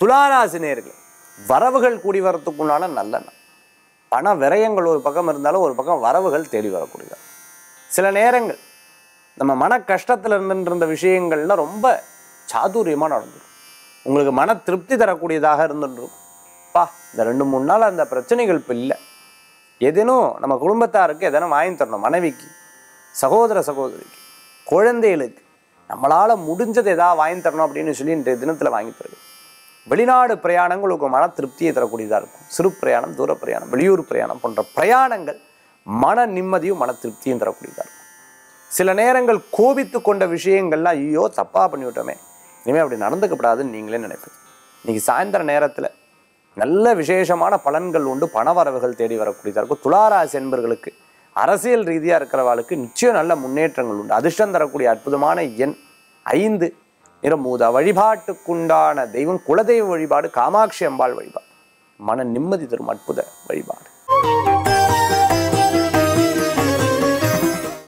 துளாராசி நேர்கள் வரவுகள் கூடி வரத்துக்குண்டான நல்ல நாள் பண விரயங்கள் ஒரு பக்கம் இருந்தாலும் ஒரு பக்கம் வரவுகள் தேடி வரக்கூடியது சில நேரங்கள் நம்ம மன கஷ்டத்தில் இருந்துருந்த விஷயங்கள்லாம் ரொம்ப சாதுரியமாக நடந்துடும் உங்களுக்கு மன திருப்தி தரக்கூடியதாக இருந்துடும் பா இந்த ரெண்டு மூணு நாள் அந்த பிரச்சனைகள் இப்போ இல்லை எதேனும் நம்ம குடும்பத்தாருக்கு எதனும் வாங்கி தரணும் மனைவிக்கு சகோதர சகோதரிக்கு குழந்தைகளுக்கு நம்மளால் முடிஞ்சது எதாவது வாங்கி தரணும் அப்படின்னு சொல்லி இன்றைய தினத்தில் வாங்கி தருது வெளிநாடு பிரயாணங்கள் உங்களுக்கு மன திருப்தியை தரக்கூடியதாக இருக்கும் சிறு பிரயாணம் தூர பிரயாணம் வெளியூர் பிரயாணம் போன்ற பிரயாணங்கள் மன நிம்மதியும் மன திருப்தியும் தரக்கூடியதாக இருக்கும் சில நேரங்கள் கோபித்து கொண்ட விஷயங்கள்லாம் ஐயோ தப்பாக பண்ணிவிட்டோமே இனிமேல் அப்படி நடந்துக்கப்படாதுன்னு நீங்களே நினைப்பீங்க இன்னைக்கு சாயந்தர நேரத்தில் நல்ல விசேஷமான பலன்கள் உண்டு பணவரவுகள் தேடி வரக்கூடியதாக இருக்கும் துளாராசி என்பர்களுக்கு அரசியல் ரீதியாக இருக்கிறவாளுக்கு நிச்சயம் நல்ல முன்னேற்றங்கள் உண்டு அதிர்ஷ்டம் தரக்கூடிய அற்புதமான எண் ஐந்து நிறமூதா வழிபாட்டுக்குண்டான தெய்வம் குலதெய்வ வழிபாடு காமாட்சி அம்பாள் வழிபாடு மன நிம்மதி தரும் அற்புத வழிபாடு